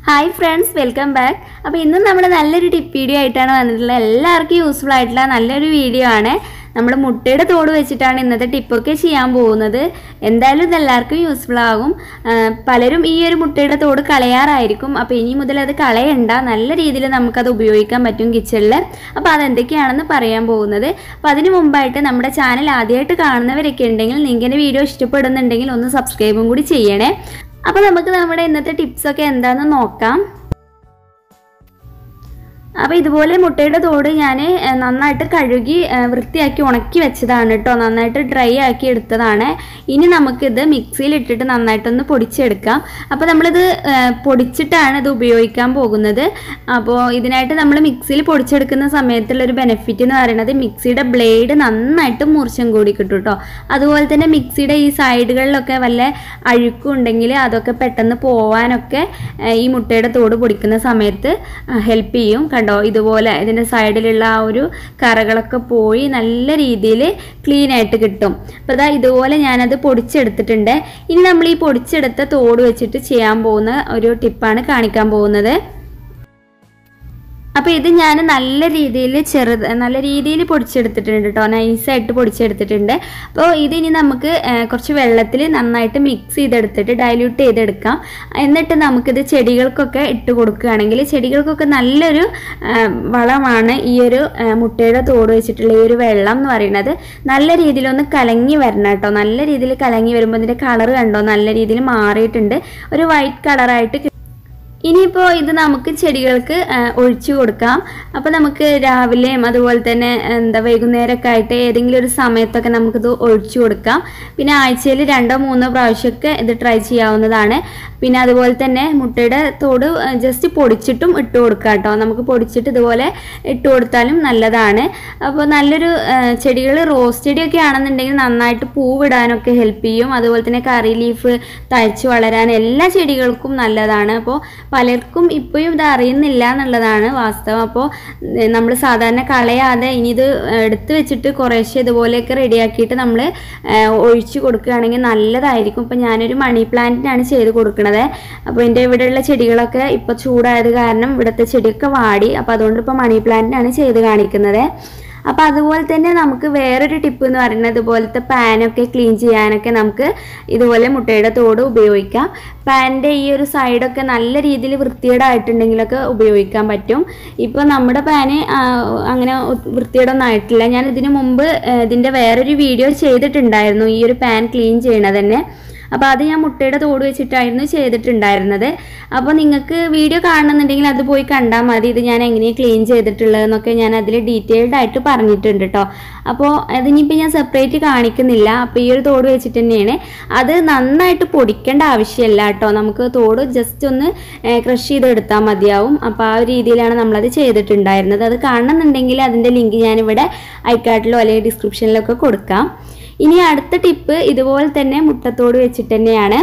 hi friends welcome back അപ്പോൾ ഇന്നും നമ്മൾ നല്ലൊരു ടിപ്പ് വീഡിയോ ആയിട്ടാണ് വന്നിട്ടുള്ളത് എല്ലാവർക്കും യൂസ്ഫുൾ ആയിട്ടുള്ള നല്ലൊരു വീഡിയോ ആണ് നമ്മൾ മുട്ടയുടെ തോട് വെച്ചിട്ടാണ് ഇന്നത്തെ ടിപ്പൊക്കെ ചെയ്യാൻ പോകുന്നത് എന്തായാലും ഇത് എല്ലാവർക്കും യൂസ്ഫുൾ ആകും ആ, പലരും ഈ ഒരു മുട്ടയുടെ തോട് കളയാറായിരിക്കും അപ്പോൾ ഇനി മുതൽ അത് കളയണ്ട നല്ല രീതിയിൽ നമുക്കത് ഉപയോഗിക്കാൻ പറ്റും കിച്ചണിൽ അപ്പോൾ അതെന്തൊക്കെയാണെന്ന് പറയാൻ പോകുന്നത് അപ്പോൾ അതിന് മുമ്പായിട്ട് നമ്മുടെ ചാനൽ ആദ്യമായിട്ട് കാണുന്നവരൊക്കെ ഉണ്ടെങ്കിൽ നിങ്ങളുടെ വീഡിയോ ഇഷ്ടപ്പെടുന്നുണ്ടെങ്കിൽ ഒന്ന് സബ്സ്ക്രൈബും കൂടി ചെയ്യണേ അപ്പോൾ നമുക്ക് നമ്മുടെ ഇന്നത്തെ ടിപ്സൊക്കെ എന്താണെന്ന് നോക്കാം അപ്പോൾ ഇതുപോലെ മുട്ടയുടെ തോട് ഞാൻ നന്നായിട്ട് കഴുകി ഏ, വൃത്തിയാക്കി ഉണക്കി വെച്ചതാണ് കേട്ടോ നന്നായിട്ട് ഡ്രൈ ആക്കി എടുത്തതാണ് ഇനി നമുക്കിത് മിക്സിയിൽ ഇട്ടിട്ട് നന്നായിട്ടൊന്ന് പൊടിച്ചെടുക്കാം അപ്പോൾ നമ്മളിത് ഏ, പൊടിച്ചിട്ടാണ് ഇത് ഉപയോഗിക്കാൻ പോകുന്നത് അപ്പോൾ ഇതിനായിട്ട് നമ്മൾ മിക്സിയിൽ പൊടിച്ചെടുക്കുന്ന സമയത്തുള്ളൊരു ബെനിഫിറ്റ് എന്ന് പറയുന്നത് മിക്സിയുടെ ബ്ലേഡ് നന്നായിട്ട് മൂർച്ചം കൂടി കിട്ടും കേട്ടോ അതുപോലെ തന്നെ മിക്സിയുടെ ഈ സൈഡുകളിലൊക്കെ വല്ല അഴുക്കും ഉണ്ടെങ്കിൽ അതൊക്കെ പെട്ടെന്ന് പോവാനൊക്കെ ഏ, ഈ മുട്ടയുടെ തോട് പൊടിക്കുന്ന സമയത്ത് ഹെൽപ്പ് ചെയ്യും കണ്ടോ ഇതുപോലെ ഇതിൻ്റെ സൈഡിലുള്ള ആ ഒരു കറകളൊക്കെ പോയി നല്ല രീതിയിൽ ക്ലീൻ ആയിട്ട് കിട്ടും അപ്പോൾ ഇതാ ഇതുപോലെ ഞാനത് പൊടിച്ചെടുത്തിട്ടുണ്ട് ഇനി നമ്മൾ ഈ പൊടിച്ചെടുത്ത തോട് വെച്ചിട്ട് ചെയ്യാൻ പോകുന്ന ഒരു ടിപ്പാണ് കാണിക്കാൻ പോകുന്നത് അപ്പോൾ ഇത് ഞാൻ നല്ല രീതിയിൽ ചെറുത് നല്ല രീതിയിൽ പൊടിച്ചെടുത്തിട്ടുണ്ട് കേട്ടോ നൈസായിട്ട് പൊടിച്ചെടുത്തിട്ടുണ്ട് അപ്പോൾ ഇതിനി നമുക്ക് ആ, കുറച്ച് വെള്ളത്തിൽ നന്നായിട്ട് മിക്സ് ചെയ്തെടുത്തിട്ട് ഡൈല്യൂട്ട് ചെയ്തെടുക്കാം എന്നിട്ട് നമുക്കിത് ചെടികൾക്കൊക്കെ ഇട്ട് കൊടുക്കുകയാണെങ്കിൽ ചെടികൾക്കൊക്കെ നല്ലൊരു ആ, വളമാണ് ഈ ഒരു ആ, മുട്ടയുടെ തോട് വെച്ചിട്ടുള്ള ഈ ഒരു വെള്ളം എന്ന് പറയുന്നത് നല്ല രീതിയിലൊന്ന് കലങ്ങി വരണം കേട്ടോ നല്ല രീതിയിൽ കലങ്ങി വരുമ്പോൾ ഇതിൻ്റെ കളർ കണ്ടോ നല്ല രീതിയിൽ മാറിയിട്ടുണ്ട് ഒരു വൈറ്റ് കളറായിട്ട് ഇനിയിപ്പോൾ ഇത് നമുക്ക് ചെടികൾക്ക് ആ, ഒഴിച്ചു കൊടുക്കാം അപ്പോൾ നമുക്ക് രാവിലെയും അതുപോലെ തന്നെ എന്താ വൈകുന്നേരമൊക്കെ ആയിട്ട് ഏതെങ്കിലും ഒരു സമയത്തൊക്കെ നമുക്കിത് ഒഴിച്ചു കൊടുക്കാം പിന്നെ ആഴ്ചയിൽ രണ്ടോ മൂന്നോ പ്രാവശ്യമൊക്കെ ഇത് ട്രൈ ചെയ്യാവുന്നതാണ് പിന്നെ അതുപോലെ തന്നെ മുട്ടയുടെ തോട് ജസ്റ്റ് പൊടിച്ചിട്ടും ഇട്ട് കൊടുക്കാം കേട്ടോ നമുക്ക് പൊടിച്ചിട്ട് ഇതുപോലെ ഇട്ട് കൊടുത്താലും നല്ലതാണ് അപ്പോൾ നല്ലൊരു ചെടികൾ റോസ് ചെടിയൊക്കെ ആണെന്നുണ്ടെങ്കിൽ നന്നായിട്ട് പൂവിടാനൊക്കെ ഹെൽപ്പ് ചെയ്യും അതുപോലെ തന്നെ കറി ലീഫ് തഴച്ച് വളരാൻ എല്ലാ ചെടികൾക്കും നല്ലതാണ് അപ്പോൾ പലർക്കും ഇപ്പോഴും ഇത് അറിയുന്നില്ല എന്നുള്ളതാണ് വാസ്തവം അപ്പോൾ നമ്മൾ സാധാരണ കളയാതെ ഇനി ഇത് എടുത്ത് വെച്ചിട്ട് കുറേശ്ശെ ഇതുപോലെയൊക്കെ റെഡിയാക്കിയിട്ട് നമ്മൾ ഒഴിച്ചു കൊടുക്കുകയാണെങ്കിൽ നല്ലതായിരിക്കും ഇപ്പം ഞാനൊരു മണി പ്ലാന്റിനാണ് ചെയ്ത് കൊടുക്കുന്നത് അപ്പോൾ എൻ്റെ ഇവിടെയുള്ള ചെടികളൊക്കെ ഇപ്പോൾ ചൂടായത് കാരണം ഇവിടുത്തെ ചെടിയൊക്കെ വാടി അപ്പോൾ അതുകൊണ്ട് ഇപ്പോൾ മണി പ്ലാന്റിനാണ് ചെയ്ത് കാണിക്കുന്നത് അപ്പോൾ അതുപോലെ തന്നെ നമുക്ക് വേറൊരു ടിപ്പ് എന്ന് പറയുന്നത് ഇതുപോലത്തെ പാനൊക്കെ ക്ലീൻ ചെയ്യാനൊക്കെ നമുക്ക് ഇതുപോലെ മുട്ടയുടെ തോട് ഉപയോഗിക്കാം പാനിൻ്റെ ഈ ഒരു സൈഡൊക്കെ നല്ല രീതിയിൽ വൃത്തികേടായിട്ടുണ്ടെങ്കിലൊക്കെ ഉപയോഗിക്കാൻ പറ്റും ഇപ്പോൾ നമ്മുടെ പാന് ആ, അങ്ങനെ വൃത്തികേടൊന്നും ആയിട്ടില്ല ഞാൻ ഇതിനു മുമ്പ് ആ, ഇതിൻ്റെ വേറൊരു വീഡിയോ ചെയ്തിട്ടുണ്ടായിരുന്നു ഈ ഒരു പാൻ ക്ലീൻ ചെയ്യണത് തന്നെ അപ്പോൾ അത് ഞാൻ മുട്ടയുടെ തോട് വെച്ചിട്ടായിരുന്നു ചെയ്തിട്ടുണ്ടായിരുന്നത് അപ്പോൾ നിങ്ങൾക്ക് വീഡിയോ കാണണമെന്നുണ്ടെങ്കിൽ അത് പോയി കണ്ടാൽ മതി ഇത് ഞാൻ എങ്ങനെയാണ് ക്ലീൻ ചെയ്തിട്ടുള്ളതെന്നൊക്കെ ഞാൻ അതിൽ ഡീറ്റെയിൽഡ് ആയിട്ട് പറഞ്ഞിട്ടുണ്ട് കേട്ടോ അപ്പോൾ അതിനിപ്പോൾ ഞാൻ സെപ്പറേറ്റ് കാണിക്കുന്നില്ല അപ്പോൾ ഈ ഒരു തോട് വെച്ചിട്ട് തന്നെയാണ് അത് നന്നായിട്ട് പൊടിക്കേണ്ട ആവശ്യമില്ല കേട്ടോ നമുക്ക് തോട് ജസ്റ്റ് ഒന്ന് ക്രഷ് ചെയ്തെടുത്താൽ മതിയാവും അപ്പോൾ ആ ഒരു രീതിയിലാണ് നമ്മളത് ചെയ്തിട്ടുണ്ടായിരുന്നത് അത് കാണണമെന്നുണ്ടെങ്കിൽ അതിൻ്റെ ലിങ്ക് ഞാനിവിടെ ഐക്കാർട്ടിലോ അല്ലെങ്കിൽ ഡിസ്ക്രിപ്ഷനിലോ ഒക്കെ കൊടുക്കാം ഇനി അടുത്ത ടിപ്പ് ഇതുപോലെ തന്നെ മുട്ടത്തോട് വെച്ചിട്ട് തന്നെയാണ്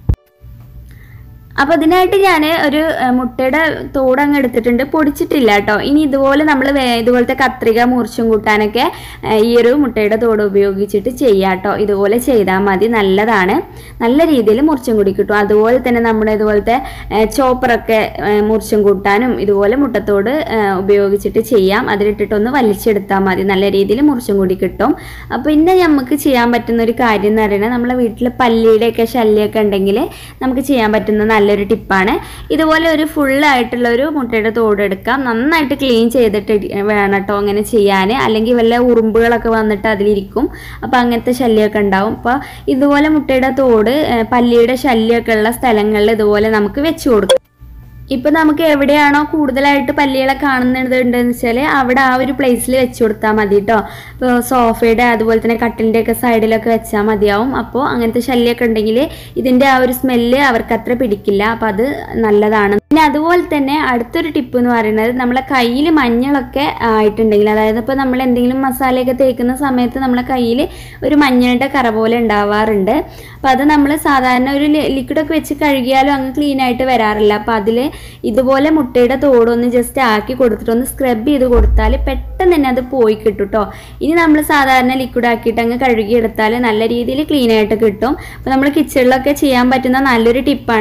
അപ്പോൾ ഇതിനായിട്ട് ഞാൻ ഒരു ഏ, മുട്ടയുടെ തോടങ്ങ് എടുത്തിട്ടുണ്ട് പൊടിച്ചിട്ടില്ല കേട്ടോ ഇനി ഇതുപോലെ നമ്മൾ ഇതുപോലത്തെ കത്രിക മൂർച്ചം കൂട്ടാനൊക്കെ ഏ, ഈ ഒരു മുട്ടയുടെ തോട് ഉപയോഗിച്ചിട്ട് ചെയ്യാം കേട്ടോ ഇതുപോലെ ചെയ്താൽ മതി നല്ലതാണ് നല്ല രീതിയിൽ മൂർച്ചം കൂടി കിട്ടും അതുപോലെ തന്നെ നമ്മുടെ ഇതുപോലത്തെ ഏ, ചോപ്പറൊക്കെ ഏ, മൂർച്ചം കൂട്ടാനും ഇതുപോലെ മുട്ടത്തോട് ഏ, ഉപയോഗിച്ചിട്ട് ചെയ്യാം അതിലിട്ടിട്ടൊന്ന് വലിച്ചെടുത്താൽ മതി നല്ല രീതിയിൽ മൂർച്ചം കൂടി കിട്ടും അപ്പോൾ പിന്നെ നമുക്ക് ചെയ്യാൻ പറ്റുന്ന ഒരു കാര്യം എന്ന് പറയുന്നത് നമ്മളെ വീട്ടിൽ പല്ലിയുടെയൊക്കെ ശല്യമൊക്കെ ഉണ്ടെങ്കിൽ നമുക്ക് ചെയ്യാൻ പറ്റുന്ന നല്ലൊരു ടിപ്പാണ് ഇതുപോലെ ഒരു ഫുള്ളായിട്ടുള്ള ഒരു മുട്ടയുടെ തോട് എടുക്കാം നന്നായിട്ട് ക്ലീൻ ചെയ്തിട്ട് ഇടി- വേണം കേട്ടോ അങ്ങനെ ചെയ്യാൻ അല്ലെങ്കിൽ വല്ല ഉറുമ്പുകളൊക്കെ വന്നിട്ട് അതിലിരിക്കും അപ്പോൾ അങ്ങനത്തെ ശല്യമൊക്കെ ഉണ്ടാവും അപ്പോൾ ഇതുപോലെ മുട്ടയുടെ തോട് ഏഹ്, പല്ലിയുടെ ശല്യമൊക്കെ ഉള്ള സ്ഥലങ്ങളിൽ ഇതുപോലെ നമുക്ക് വെച്ച് കൊടുക്കാം ഇപ്പൊ നമുക്ക് എവിടെയാണോ കൂടുതലായിട്ട് പല്ലികളെ കാണുന്നുണ്ടെന്ന് വെച്ചാൽ അവിടെ ആ ഒരു പ്ലേസിൽ വെച്ച് കൊടുത്താൽ മതി കേട്ടോ ഇപ്പോൾ സോഫയുടെ അതുപോലെ തന്നെ കട്ടിലിൻ്റെ ഒക്കെ സൈഡിലൊക്കെ വെച്ചാൽ മതിയാവും അപ്പോൾ അങ്ങനത്തെ ശല്യമൊക്കെ ഉണ്ടെങ്കിൽ ഇതിൻ്റെ ആ ഒരു സ്മെല്ല് അവർക്ക് അത്ര പിടിക്കില്ല അപ്പോൾ അത് നല്ലതാണ് പിന്നെ അതുപോലെ തന്നെ അടുത്തൊരു ടിപ്പ് എന്ന് പറയുന്നത് നമ്മളെ കയ്യിൽ മഞ്ഞളൊക്കെ ആയിട്ടുണ്ടെങ്കിൽ അതായത് ഇപ്പോൾ നമ്മൾ എന്തെങ്കിലും മസാലയൊക്കെ തേക്കുന്ന സമയത്ത് നമ്മളെ കയ്യിൽ ഒരു മഞ്ഞളുടെ കറ പോലെ ഉണ്ടാവാറുണ്ട് അപ്പോൾ അത് നമ്മൾ സാധാരണ ഒരു ലിക്വിഡൊക്കെ വെച്ച് കഴുകിയാലും അങ്ങ് ക്ലീൻ ആയിട്ട് വരാറില്ല അപ്പോൾ അതിൽ ഇതുപോലെ മുട്ടയുടെ തോടൊന്ന് ജസ്റ്റ് ആക്കി കൊടുത്തിട്ട് ഒന്ന് സ്ക്രബ് ചെയ്ത് കൊടുത്താൽ പെട്ടെന്ന് തന്നെ അത് പോയി കിട്ടും കേട്ടോ ഇനി നമ്മൾ സാധാരണ ലിക്വിഡ് ആക്കിയിട്ട് അങ്ങ് കഴുകിയെടുത്താൽ നല്ല രീതിയിൽ ക്ലീൻ ആയിട്ട് കിട്ടും അപ്പോൾ നമ്മൾ കിച്ചണിലൊക്കെ ചെയ്യാൻ പറ്റുന്ന നല്ലൊരു ടിപ്പാണ്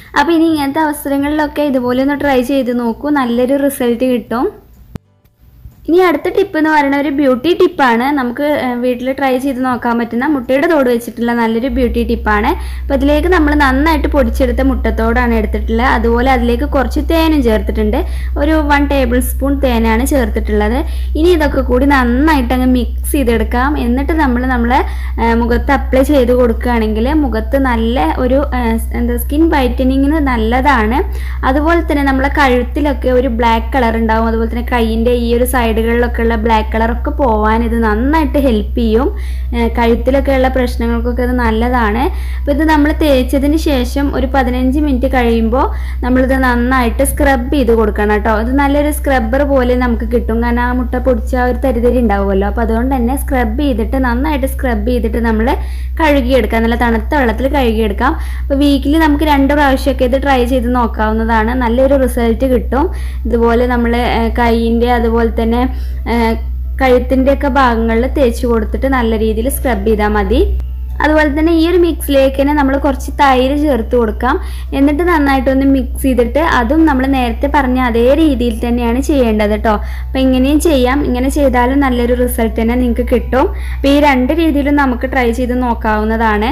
അപ്പോൾ ഇനി ഇങ്ങനത്തെ അവസരങ്ങളിലൊക്കെ ഇതുപോലെ ഒന്ന് ട്രൈ ചെയ്ത് നോക്കൂ നല്ലൊരു റിസൾട്ട് കിട്ടും ഇനി അടുത്ത ടിപ്പ് എന്ന് പറയുന്നത് ഒരു ബ്യൂട്ടി ടിപ്പാണ് നമുക്ക് വീട്ടിൽ ട്രൈ ചെയ്ത് നോക്കാൻ പറ്റുന്ന മുട്ടയുടെ തോട് വെച്ചിട്ടുള്ള നല്ലൊരു ബ്യൂട്ടി ടിപ്പാണ് അപ്പോൾ ഇതിലേക്ക് നമ്മൾ നന്നായിട്ട് പൊടിച്ചെടുത്ത മുട്ടത്തോടാണ് എടുത്തിട്ടുള്ളത് അതുപോലെ അതിലേക്ക് കുറച്ച് തേനും ചേർത്തിട്ടുണ്ട് ഒരു വൺ ടേബിൾ സ്പൂൺ തേനാണ് ചേർത്തിട്ടുള്ളത് ഇനി ഇതൊക്കെ കൂടി നന്നായിട്ട് അങ്ങ് മിക്സ് ചെയ്തെടുക്കാം എന്നിട്ട് നമ്മൾ നമ്മളെ ആ, മുഖത്ത് അപ്ലൈ ചെയ്ത് കൊടുക്കുകയാണെങ്കിൽ മുഖത്ത് നല്ല ഒരു ആ, എന്താ സ്കിൻ വൈറ്റനിങ്ങിന് നല്ലതാണ് അതുപോലെ തന്നെ നമ്മളെ കഴുത്തിലൊക്കെ ഒരു ബ്ലാക്ക് കളർ ഉണ്ടാവും അതുപോലെ തന്നെ കൈയിൻ്റെ ഈ ഒരു സൈഡുകളിലൊക്കെ ഉള്ള ബ്ലാക്ക് കളറൊക്കെ പോവാൻ ഇത് നന്നായിട്ട് ഹെൽപ്പ് ചെയ്യും ഏഹ് കഴുത്തിലൊക്കെ ഉള്ള പ്രശ്നങ്ങൾക്കൊക്കെ ഇത് നല്ലതാണ് അപ്പോൾ ഇത് നമ്മൾ തേച്ചതിന് ശേഷം ഒരു പതിനഞ്ച് മിനിറ്റ് കഴിയുമ്പോൾ നമ്മളിത് നന്നായിട്ട് സ്ക്രബ് ചെയ്ത് കൊടുക്കണം കേട്ടോ ഇത് നല്ലൊരു സ്ക്രബ്ബർ പോലെ നമുക്ക് കിട്ടും കാരണം ആ മുട്ട പൊടിച്ച ആ ഒരു തരിതരി ഉണ്ടാവുമല്ലോ അപ്പോൾ അതുകൊണ്ട് തന്നെ സ്ക്രബ് ചെയ്തിട്ട് നന്നായിട്ട് സ്ക്രബ് ചെയ്തിട്ട് നമ്മൾ കഴുകിയെടുക്കാം നല്ല തണുത്ത വെള്ളത്തിൽ കഴുകിയെടുക്കാം അപ്പോൾ വീക്കിലി നമുക്ക് രണ്ട് പ്രാവശ്യമൊക്കെ ഇത് ട്രൈ ചെയ്ത് നോക്കാവുന്നതാണ് നല്ലൊരു റിസൾട്ട് കിട്ടും ഇതുപോലെ നമ്മൾ കൈയിൻ്റെ അതുപോലെ തന്നെ കഴുത്തിൻ്റെ ഒക്കെ ഭാഗങ്ങളിൽ തേച്ച് കൊടുത്തിട്ട് നല്ല രീതിയിൽ സ്ക്രബ് ചെയ്താൽ മതി അതുപോലെ തന്നെ ഈ ഒരു മിക്സിലേക്ക് തന്നെ നമ്മൾ കുറച്ച് തൈര് ചേർത്ത് കൊടുക്കാം എന്നിട്ട് നന്നായിട്ടൊന്ന് മിക്സ് ചെയ്തിട്ട് അതും നമ്മൾ നേരത്തെ പറഞ്ഞ അതേ രീതിയിൽ തന്നെയാണ് ചെയ്യേണ്ടത് കേട്ടോ അപ്പോൾ ഇങ്ങനെയും ചെയ്യാം ഇങ്ങനെ ചെയ്താലും നല്ലൊരു റിസൾട്ട് തന്നെ നിങ്ങൾക്ക് കിട്ടും അപ്പോൾ ഈ രണ്ട് രീതിയിലും നമുക്ക് ട്രൈ ചെയ്ത് നോക്കാവുന്നതാണ്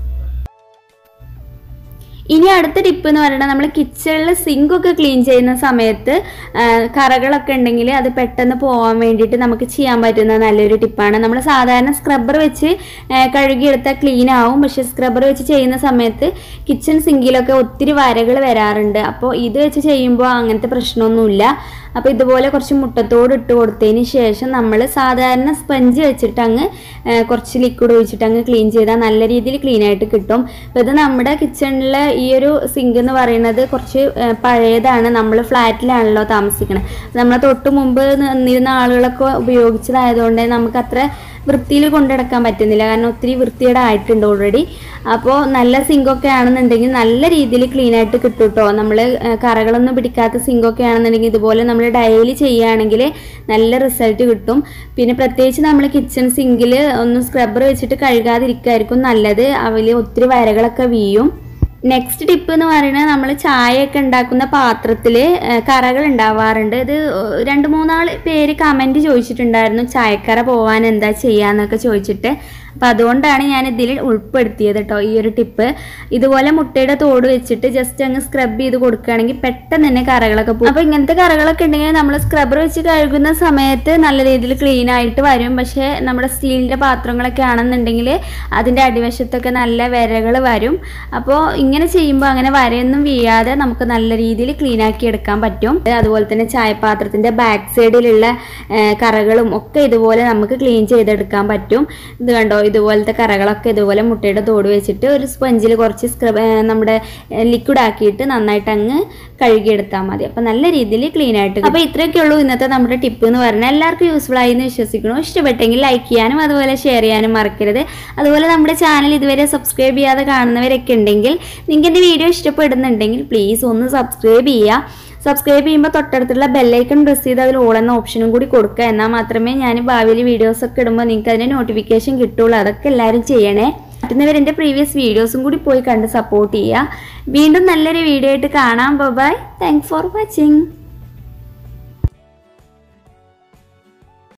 ഇനി അടുത്ത ടിപ്പ് എന്ന് പറയുന്നത് നമ്മൾ കിച്ചണിൽ സിങ്കൊക്കെ ക്ലീൻ ചെയ്യുന്ന സമയത്ത് ആ, കറകളൊക്കെ ഉണ്ടെങ്കിൽ അത് പെട്ടെന്ന് പോകാൻ വേണ്ടിയിട്ട് നമുക്ക് ചെയ്യാൻ പറ്റുന്ന നല്ലൊരു ടിപ്പാണ് നമ്മൾ സാധാരണ സ്ക്രബ്ബർ വെച്ച് ആ, കഴുകിയെടുത്താൽ ക്ലീൻ ആവും പക്ഷേ സ്ക്രബ്ബർ വെച്ച് ചെയ്യുന്ന സമയത്ത് കിച്ചൺ സിങ്കിലൊക്കെ ഒത്തിരി വരകൾ വരാറുണ്ട് അപ്പോൾ ഇത് വെച്ച് ചെയ്യുമ്പോൾ അങ്ങനത്തെ പ്രശ്നമൊന്നുമില്ല അപ്പോൾ ഇതുപോലെ കുറച്ച് മുട്ടത്തോട് ഇട്ട് കൊടുത്തതിന് ശേഷം നമ്മൾ സാധാരണ സ്പഞ്ച് വെച്ചിട്ട് അങ്ങ് ആ, കുറച്ച് ലിക്വിഡ് ഒഴിച്ചിട്ട് അങ്ങ് ക്ലീൻ ചെയ്താൽ നല്ല രീതിയിൽ ക്ലീൻ ആയിട്ട് കിട്ടും അപ്പോൾ ഇത് നമ്മുടെ കിച്ചണിലെ ഈ ഒരു സിങ്ക് എന്ന് പറയുന്നത് കുറച്ച് ആ, പഴയതാണ് നമ്മൾ ഫ്ലാറ്റിലാണല്ലോ താമസിക്കുന്നത് നമ്മളെ തൊട്ട് മുമ്പ് നിന്നിരുന്ന ആളുകളൊക്കെ ഉപയോഗിച്ചതായതുകൊണ്ട് നമുക്ക് അത്ര വൃത്തിയിൽ കൊണ്ടുനടക്കാൻ പറ്റുന്നില്ല കാരണം ഒത്തിരി വൃത്തിയുടെ ആയിട്ടുണ്ട് ഓൾറെഡി അപ്പോൾ നല്ല സിങ്കൊക്കെ ആണെന്നുണ്ടെങ്കിൽ നല്ല രീതിയിൽ ക്ലീൻ ആയിട്ട് കിട്ടും കേട്ടോ നമ്മൾ കറകളൊന്നും പിടിക്കാത്ത സിങ്കൊക്കെ ആണെന്നുണ്ടെങ്കിൽ ഇതുപോലെ നമ്മൾ ഡെയിലി ചെയ്യുകയാണെങ്കിൽ നല്ല റിസൾട്ട് കിട്ടും പിന്നെ പ്രത്യേകിച്ച് നമ്മൾ കിച്ചൺ സിങ്കിൽ ഒന്ന് സ്ക്രബ്ബർ വെച്ചിട്ട് കഴുകാതിരിക്കുമായിരിക്കും നല്ലത് അവയിൽ ഒത്തിരി വരകളൊക്കെ വീയും നെക്സ്റ്റ് ടിപ്പ് എന്ന് പറയുന്നത് നമ്മൾ ചായയൊക്കെ ഉണ്ടാക്കുന്ന പാത്രത്തിൽ കറകൾ ഉണ്ടാവാറുണ്ട് ഇത് രണ്ട് മൂന്നാൾ പേര് കമൻറ്റ് ചോദിച്ചിട്ടുണ്ടായിരുന്നു ചായക്കറ പോവാൻ എന്താ ചെയ്യാന്നൊക്കെ ചോദിച്ചിട്ട് അപ്പം അതുകൊണ്ടാണ് ഞാൻ ഇതിൽ ഉൾപ്പെടുത്തിയത് കേട്ടോ ഈ ഒരു ടിപ്പ് ഇതുപോലെ മുട്ടയുടെ തോട് വെച്ചിട്ട് ജസ്റ്റ് അങ്ങ് സ്ക്രബ് ചെയ്ത് കൊടുക്കുകയാണെങ്കിൽ പെട്ടെന്ന് തന്നെ കറകളൊക്കെ പോകും അപ്പോൾ ഇങ്ങനത്തെ കറകളൊക്കെ ഉണ്ടെങ്കിൽ നമ്മൾ സ്ക്രബ്ബർ വെച്ച് കഴുകുന്ന സമയത്ത് നല്ല രീതിയിൽ ക്ലീൻ ആയിട്ട് വരും പക്ഷേ നമ്മുടെ സ്റ്റീലിൻ്റെ പാത്രങ്ങളൊക്കെ ആണെന്നുണ്ടെങ്കിൽ അതിൻ്റെ അടിവശത്തൊക്കെ നല്ല വിരകൾ വരും അപ്പോൾ ഇങ്ങനെ ചെയ്യുമ്പോൾ അങ്ങനെ വരയൊന്നും വീഴാതെ നമുക്ക് നല്ല രീതിയിൽ ക്ലീൻ ആക്കി എടുക്കാൻ പറ്റും അതുപോലെ തന്നെ ചായപാത്രത്തിൻ്റെ ബാക്ക് സൈഡിലുള്ള ഏഹ്, കറകളും ഒക്കെ ഇതുപോലെ നമുക്ക് ക്ലീൻ ചെയ്തെടുക്കാൻ പറ്റും ഇത് കണ്ടോ ഇതുപോലത്തെ കറകളൊക്കെ ഇതുപോലെ മുട്ടയുടെ തോട് വെച്ചിട്ട് ഒരു സ്പഞ്ചിൽ കുറച്ച് സ്ക്രബ് നമ്മുടെ ലിക്വിഡ് ആക്കിയിട്ട് നന്നായിട്ട് അങ്ങ് കഴുകിയെടുത്താൽ മതി അപ്പോൾ നല്ല രീതിയിൽ ക്ലീൻ ആയിട്ട് അപ്പോൾ ഇത്രയൊക്കെ ഉള്ളൂ ഇന്നത്തെ നമ്മുടെ ടിപ്പ് എന്ന് പറഞ്ഞാൽ എല്ലാവർക്കും യൂസ്ഫുൾ ആയി എന്ന് വിശ്വസിക്കണു ഇഷ്ടപ്പെട്ടെങ്കിൽ ലൈക്ക് ചെയ്യാനും അതുപോലെ ഷെയർ ചെയ്യാനും മറക്കരുത് അതുപോലെ നമ്മുടെ ചാനൽ ഇതുവരെ സബ്സ്ക്രൈബ് ചെയ്യാതെ കാണുന്നവരൊക്കെ ഉണ്ടെങ്കിൽ നിങ്ങൾക്ക് എൻ്റെ വീഡിയോ ഇഷ്ടപ്പെടുന്നുണ്ടെങ്കിൽ പ്ലീസ് ഒന്ന് സബ്സ്ക്രൈബ് ചെയ്യുക സബ്സ്ക്രൈബ് ചെയ്യുമ്പോൾ തൊട്ടടുത്തുള്ള ബെല്ലൈക്കൺ പ്രസ് ചെയ്ത് അതിൽ ഓൾ എന്ന ഓപ്ഷനും കൂടി കൊടുക്കുക എന്നാൽ മാത്രമേ ഞാൻ ഭാവിയിൽ വീഡിയോസ് ഒക്കെ ഇടുമ്പോൾ നിങ്ങൾക്ക് അതിൻ്റെ നോട്ടിഫിക്കേഷൻ കിട്ടുള്ളൂ അതൊക്കെ എല്ലാവരും ചെയ്യണേ പറ്റുന്നവർ എൻ്റെ പ്രീവിയസ് വീഡിയോസും കൂടി പോയി കണ്ട് സപ്പോർട്ട് ചെയ്യുക വീണ്ടും നല്ലൊരു വീഡിയോ ആയിട്ട് കാണാം ബൈ താങ്ക്സ് ഫോർ വാച്ചിങ്